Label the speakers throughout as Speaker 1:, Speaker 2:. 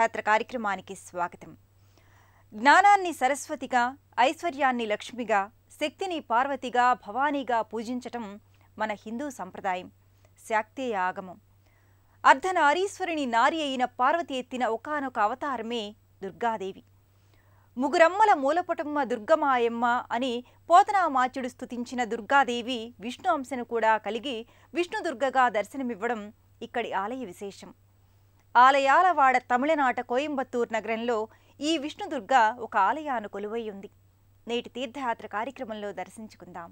Speaker 1: తీర్థయాత్ర కార్యక్రమానికి స్వాగతం జ్ఞానాన్ని సరస్వతిగా ఐశ్వర్యాన్ని లక్ష్మిగా శక్తిని పార్వతిగా భవానీగా పూజించటం మన హిందూ సంప్రదాయం శాక్తేయ ఆగమం అర్ధనారీశ్వరుని నారి అయిన పార్వతి ఎత్తిన ఒకానొక అవతారమే దుర్గాదేవి ముగురమ్మల మూలపటమ్మ దుర్గమాయమ్మ అని పోతనామాచుడు స్తుతించిన దుర్గాదేవి విష్ణు అంశను కూడా కలిగి విష్ణుదుర్గగా దర్శనమివ్వడం ఇక్కడి ఆలయ విశేషం ఆలయాల వాడ తమిళనాట కోయంబత్తూర్ నగరంలో ఈ విష్ణుదుర్గ ఒక ఆలయాను కొలువై ఉంది నేటి తీర్థయాత్ర కార్యక్రమంలో దర్శించుకుందాం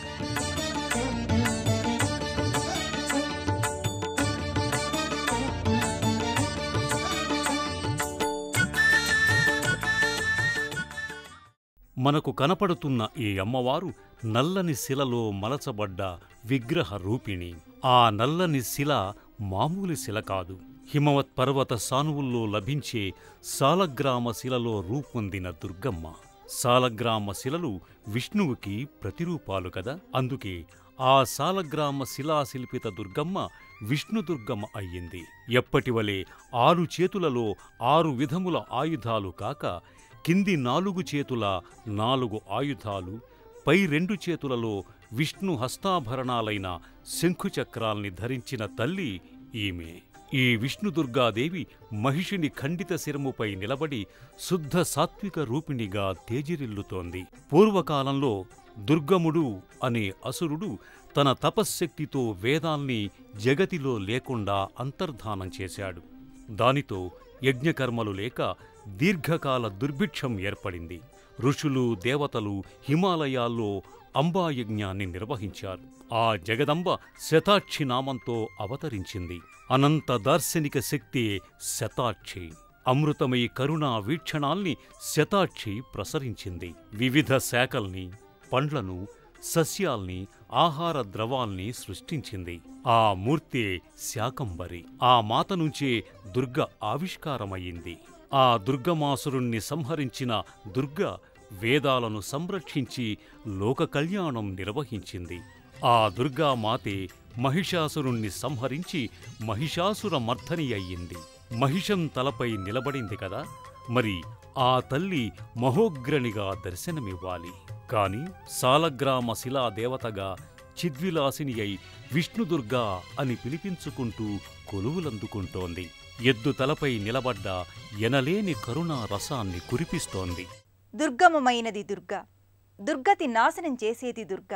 Speaker 2: మనకు కనపడుతున్న ఈ అమ్మవారు నల్లని శిలలో మలచబడ్డ విగ్రహ రూపిణి ఆ నల్లని శిల మామూలు శిల కాదు హిమవత్ పర్వత సానువుల్లో లభించే సాలగ్రామ శిలలో రూపొందిన దుర్గమ్మ సాలగ్రామ శిలలు విష్ణువుకి ప్రతిరూపాలు కదా అందుకే ఆ సాలగ్రామ శిలాశిల్పిత దుర్గమ్మ విష్ణుదుర్గమ్మ అయ్యింది ఎప్పటివలే ఆరు చేతులలో ఆరు విధముల ఆయుధాలు కాక కింది నాలుగు చేతుల నాలుగు ఆయుధాలు పై రెండు చేతులలో విష్ణు హస్తాభరణాలైన శంఖుచక్రాల్ని ధరించిన తల్లి ఈమె ఈ విష్ణుదుర్గాదేవి మహిషిని ఖండిత శిరముపై నిలబడి శుద్ధ సాత్విక రూపిణిగా తేజిరిల్లుతోంది పూర్వకాలంలో దుర్గముడు అనే అసురుడు తన తపశ్శక్తితో వేదాల్ని జగతిలో లేకుండా అంతర్ధానం చేశాడు దానితో యజ్ఞకర్మలు లేక దీర్ఘకాల దుర్భిక్షం ఏర్పడింది ఋషులు దేవతలు హిమాలయాల్లో అంబాయజ్ఞాన్ని నిర్వహించారు ఆ జగదంబ శతాక్షి నామంతో అవతరించింది అనంత దార్శనిక శక్తి శతాక్షి అమృతమై కరుణా వీక్షణాల్ని శతాక్షి ప్రసరించింది వివిధ శాఖల్ని పండ్లను సస్యాల్ని ఆహార ద్రవాల్ని సృష్టించింది ఆ మూర్తే శాకంబరి ఆ మాత నుంచే దుర్గ ఆవిష్కారమయ్యింది ఆ దుర్గమాసురుణ్ణి సంహరించిన దుర్గ వేదాలను సంరక్షించి లోక కళ్యాణం నిర్వహించింది ఆ దుర్గామాతే మహిషాసురుణ్ణి సంహరించి మహిషాసుర మర్ధని అయ్యింది మహిషం తలపై నిలబడింది కదా మరి ఆ తల్లి మహోగ్రణిగా దర్శనమివ్వాలి కాని సాలగ్రామ శిలా దేవతగా చిద్విలాసిని అయి విష్ణుదుర్గా అని పిలిపించుకుంటూ కొలువులందుకుంటోంది ఎద్దు తలపై నిలబడ్డ ఎనలేని కరుణా రసాన్ని కురిపిస్తోంది
Speaker 1: దుర్గమమైనది దుర్గ దుర్గతి నాశనం చేసేది దుర్గ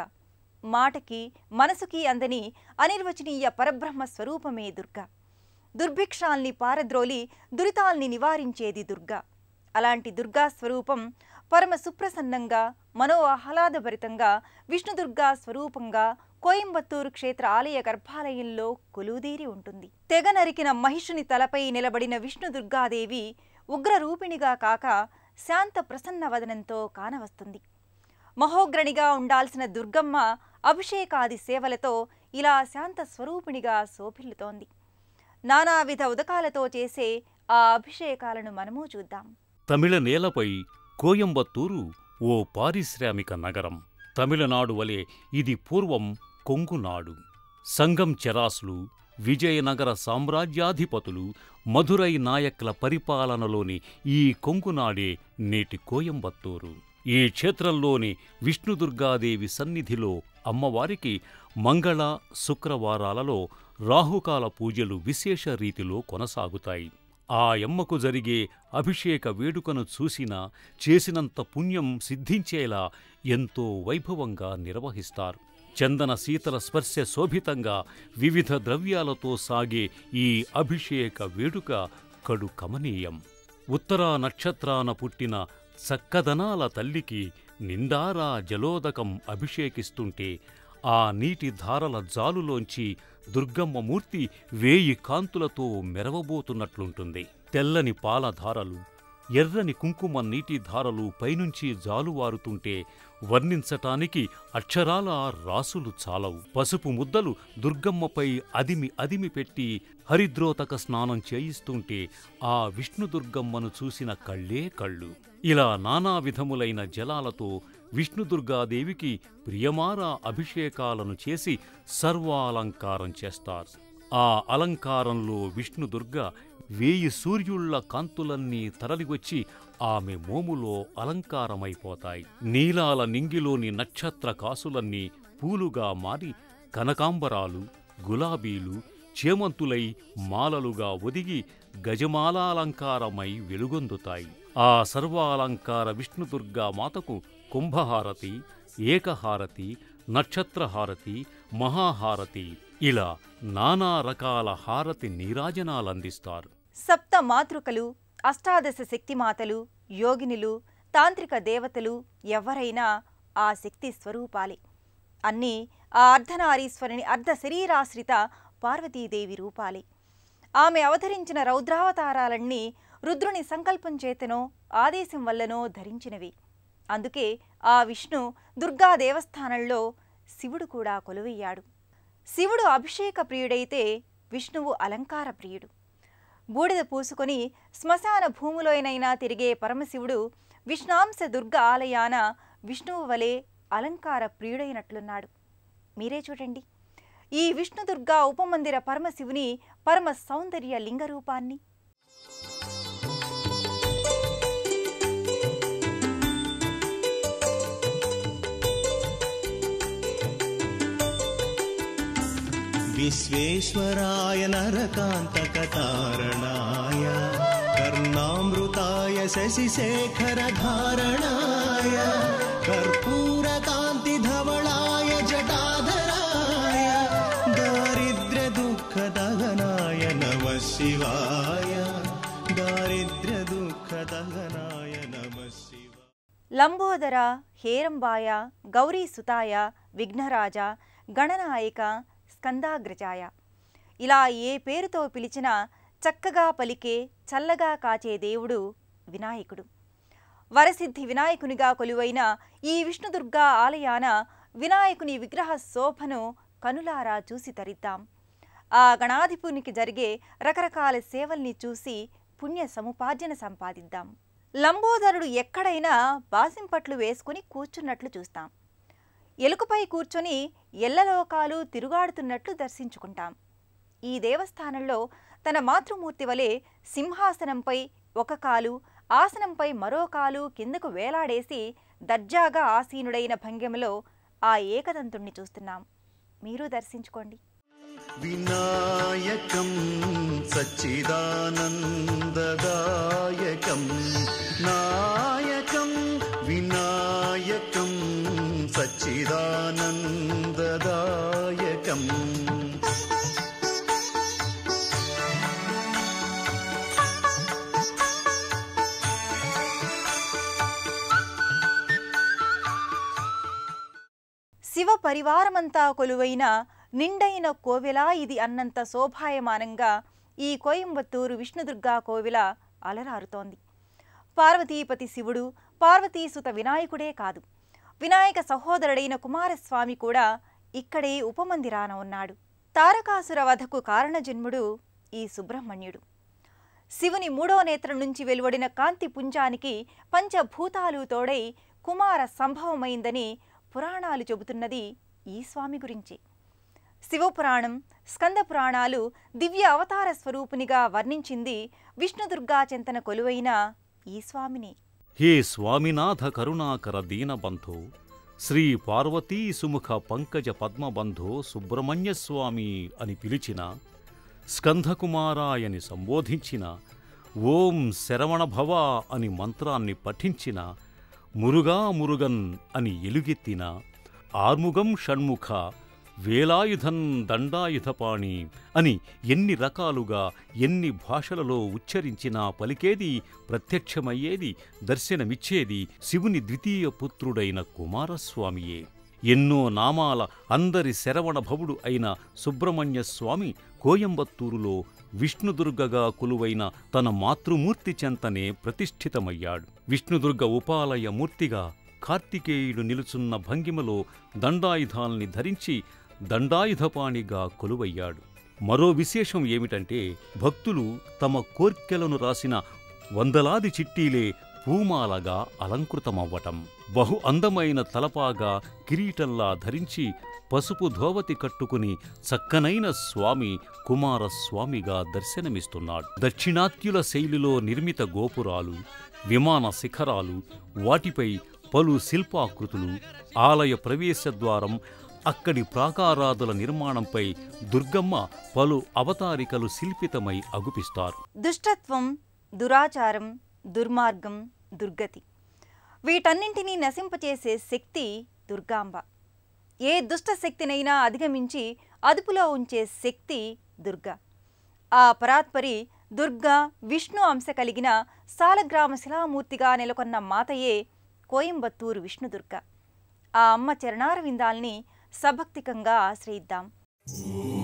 Speaker 1: మాటకి మనసుకి అందని అనిర్వచనీయ పరబ్రహ్మ స్వరూపమే దుర్గ దుర్భిక్షాల్ని పారద్రోలి దురితాల్ని నివారించేది దుర్గ అలాంటి దుర్గా స్వరూపం పరమ సుప్రసన్నంగా మనో ఆహ్లాదభరితంగా విష్ణుదుర్గా స్వరూపంగా కోయంబత్తూరు క్షేత్ర ఆలయ గర్భాలయంలో కొలువుదీరి ఉంటుంది తెగ నరికిన మహిషుని తలపై నిలబడిన విష్ణుదుర్గాదేవి ఉగ్రరూపిణిగా కాక శాంత ప్రసన్న వదనంతో కానవస్తుంది మహోగ్రణిగా ఉండాల్సిన దుర్గమ్మ అభిషేకాది సేవలతో ఇలా శాంత స్వరూపిణిగా శోభిల్లుతోంది నానావిధ ఉదకాలతో చేసే ఆ అభిషేకాలను మనము చూద్దాం
Speaker 2: తమిళ నేలపై కోయంబత్తూరు ఓ పారిశ్రామిక నగరం తమిళనాడు వలె ఇది పూర్వం కొంగునాడు సంగం చెరాసులు విజయనగర సామ్రాజ్యాధిపతులు మధురై నాయక్ల పరిపాలనలోని ఈ కొంగునాడే నేటి కోయంబత్తూరు ఈ క్షేత్రంలోని విష్ణుదుర్గాదేవి సన్నిధిలో అమ్మవారికి మంగళ శుక్రవారాలలో రాహుకాల పూజలు విశేష రీతిలో కొనసాగుతాయి ఆ యమ్మకు జరిగే అభిషేక వేడుకను చూసినా చేసినంత పుణ్యం సిద్ధించేలా ఎంతో వైభవంగా నిర్వహిస్తారు చందన శీతల స్పర్శ శోభితంగా వివిధ ద్రవ్యాలతో సాగే ఈ అభిషేక వేడుక కడు కమనీయం ఉత్తరా నక్షత్రాన పుట్టిన చక్కదనాల తల్లికి నిండారా జలోదకం అభిషేకిస్తుంటే ఆ నీటి ధారల జాలులోంచి దుర్గమ్మ మూర్తి వేయి కాంతులతో మెరవబోతున్నట్లుంటుంది తెల్లని పాల ధారలు ఎర్రని కుంకుమ నీటి ధారలు పైనుంచి జాలువారుతుంటే వర్ణించటానికి అక్షరాల రాసులు చాలవు పసుపు ముద్దలు దుర్గమ్మపై అదిమి అదిమి పెట్టి హరిద్రోతక స్నానం చేయిస్తుంటే ఆ విష్ణుదుర్గమ్మను చూసిన కళ్ళే కళ్ళు ఇలా నానా విధములైన జలాలతో విష్ణుదుర్గాదేవికి ప్రియమారా అభిషేకాలను చేసి సర్వాలంకారం చేస్తారు ఆ అలంకారంలో విష్ణుదుర్గ వేయి సూర్యుళ్ళ కాంతులన్నీ తరలివచ్చి ఆమె మోములో అలంకారమైపోతాయి నీలాల నింగిలోని నక్షత్ర కాసులన్నీ పూలుగా మారి కనకాంబరాలు గులాబీలు చేమంతులై మాలలుగా ఒదిగి గజమాలాలంకారమై వెలుగొందుతాయి ఆ సర్వాలంకార విష్ణుదుర్గా మాతకు కుంభహారతి ఏకహారతి నక్షత్రహారతి మహాహారతి ఇలా నానా రకాల హారతి నీరాజనాలందిస్తారు
Speaker 1: సప్త మాతృకలు అష్టాదశ శక్తిమాతలు యోగినులు తాంత్రిక దేవతలు ఎవరైనా ఆ శక్తి స్వరూపాలే అన్నీ ఆ అర్ధనారీశ్వరుని అర్ధ శరీరాశ్రిత పార్వతీదేవి రూపాలే ఆమె అవతరించిన రౌద్రావతారాలన్నీ రుద్రుని సంకల్పం చేతనో ఆదేశం వల్లనో ధరించినవి అందుకే ఆ విష్ణు దుర్గా దేవస్థానంలో శివుడు కూడా కొలువయ్యాడు శివుడు అభిషేక ప్రియుడైతే విష్ణువు అలంకార ప్రియుడు బూడిద పూసుకొని శ్మశాన భూములోనైనా తిరిగే పరమశివుడు విష్ణాంశ దుర్గ ఆలయాన విష్ణువు వలె అలంకార ప్రియుడైనట్లున్నాడు మీరే చూడండి ఈ విష్ణుదుర్గా ఉపమందిర పరమశివుని పరమ సౌందర్య లింగ రూపాన్ని
Speaker 3: विश्वेश्वराय नरकान्तकतारणाय कर्णामृताय शशिशेखरधारणाय कर्पूरकान्तिधवलाय जटाधराय दारिद्र्यदुःखदहनाय नमः शिवाय दारिद्र्यदुःखदहनाय नमः शिवाय
Speaker 1: లంబోదర హేరంబాయ గౌరీ సుతాయ విఘ్నరాజ గణనాయక స్కందాగ్రజాయ ఇలా ఏ పేరుతో పిలిచినా చక్కగా పలికే చల్లగా కాచే దేవుడు వినాయకుడు వరసిద్ధి వినాయకునిగా కొలువైన ఈ విష్ణుదుర్గా ఆలయాన వినాయకుని విగ్రహ శోభను కనులారా చూసి తరిద్దాం ఆ గణాధిపునికి జరిగే రకరకాల సేవల్ని చూసి పుణ్య సముపార్జన సంపాదిద్దాం లంబోదరుడు ఎక్కడైనా బాసింపట్లు వేసుకుని కూర్చున్నట్లు చూస్తాం ఎలుకపై కూర్చొని ఎల్లలోకాలు తిరుగాడుతున్నట్లు దర్శించుకుంటాం ఈ దేవస్థానంలో తన మాతృమూర్తి వలె సింహాసనంపై ఒక కాలు ఆసనంపై మరో కాలు కిందకు వేలాడేసి దర్జాగా ఆసీనుడైన భంగిమలో ఆ ఏకదంతుణ్ణి చూస్తున్నాం మీరు దర్శించుకోండి
Speaker 3: विनायकं सच्चिदानन्ददायकं नायकं विनायकं सच्चिदानन्ददायकम्
Speaker 1: శివ పరివారమంతా కొలువైన నిండైన కోవెల ఇది అన్నంత శోభాయమానంగా ఈ కోయంబత్తూరు విష్ణుదుర్గా కోవెల అలరారుతోంది పార్వతీపతి శివుడు పార్వతీసుత వినాయకుడే కాదు వినాయక సహోదరుడైన కుమారస్వామి కూడా ఇక్కడే ఉపమందిరాన ఉన్నాడు తారకాసుర వధకు కారణజన్ముడు ఈ సుబ్రహ్మణ్యుడు శివుని మూడో నేత్రం నుంచి వెలువడిన కాంతి పుంజానికి పంచభూతాలు తోడై కుమార సంభవమైందని పురాణాలు చెబుతున్నది ఈ స్వామి గురించే శివపురాణం స్కంద పురాణాలు దివ్య అవతార స్వరూపునిగా వర్ణించింది విష్ణుదుర్గా చెంతన కొలువైన ఈ స్వామిని
Speaker 2: హే స్వామినాథ కరుణాకర దీనబంధో శ్రీ పార్వతీ సుముఖ పంకజ పద్మబంధో సుబ్రహ్మణ్య స్వామి అని పిలిచిన స్కంధకుమారాయని సంబోధించిన ఓం శరవణభవ అని మంత్రాన్ని పఠించిన మురుగా మురుగన్ అని ఎలుగెత్తిన ఆర్ముగం షణ్ముఖ వేలాయుధం దండాయుధపాణి అని ఎన్ని రకాలుగా ఎన్ని భాషలలో ఉచ్చరించినా పలికేది ప్రత్యక్షమయ్యేది దర్శనమిచ్చేది శివుని ద్వితీయ పుత్రుడైన కుమారస్వామియే ఎన్నో నామాల అందరి శరవణ భవుడు అయిన సుబ్రహ్మణ్య స్వామి కోయంబత్తూరులో విష్ణుదుర్గగా కొలువైన తన మాతృమూర్తి చెంతనే ప్రతిష్ఠితమయ్యాడు విష్ణుదుర్గ ఉపాలయ మూర్తిగా కార్తికేయుడు నిలుచున్న భంగిమలో దండాయుధాల్ని ధరించి దండాయుధపాణిగా కొలువయ్యాడు మరో విశేషం ఏమిటంటే భక్తులు తమ కోర్కెలను రాసిన వందలాది చిట్టీలే పూమాలగా అలంకృతమవ్వటం బహు అందమైన తలపాగా కిరీటంలా ధరించి పసుపు ధోవతి కట్టుకుని చక్కనైన స్వామి కుమారస్వామిగా దర్శనమిస్తున్నాడు దక్షిణాత్యుల శైలిలో నిర్మిత గోపురాలు విమాన శిఖరాలు వాటిపై పలు శిల్పాకృతులు ఆలయ ప్రవేశ ద్వారం అక్కడి ప్రాకారాదుల నిర్మాణంపై దుర్గమ్మ పలు అవతారికలు శిల్పితమై అగుపిస్తారు
Speaker 1: దుష్టత్వం దురాచారం దుర్మార్గం దుర్గతి వీటన్నింటినీ నశింపచేసే శక్తి దుర్గాంబ ఏ దుష్ట శక్తినైనా అధిగమించి అదుపులో ఉంచే శక్తి దుర్గా ఆ పరాత్పరి దుర్గా విష్ణు అంశ కలిగిన సాలగ్రామ శిలామూర్తిగా నెలకొన్న మాతయే కోయంబత్తూరు విష్ణుదుర్గ ఆ అమ్మ చరణార విందాల్ని సభక్తికంగా ఆశ్రయిద్దాం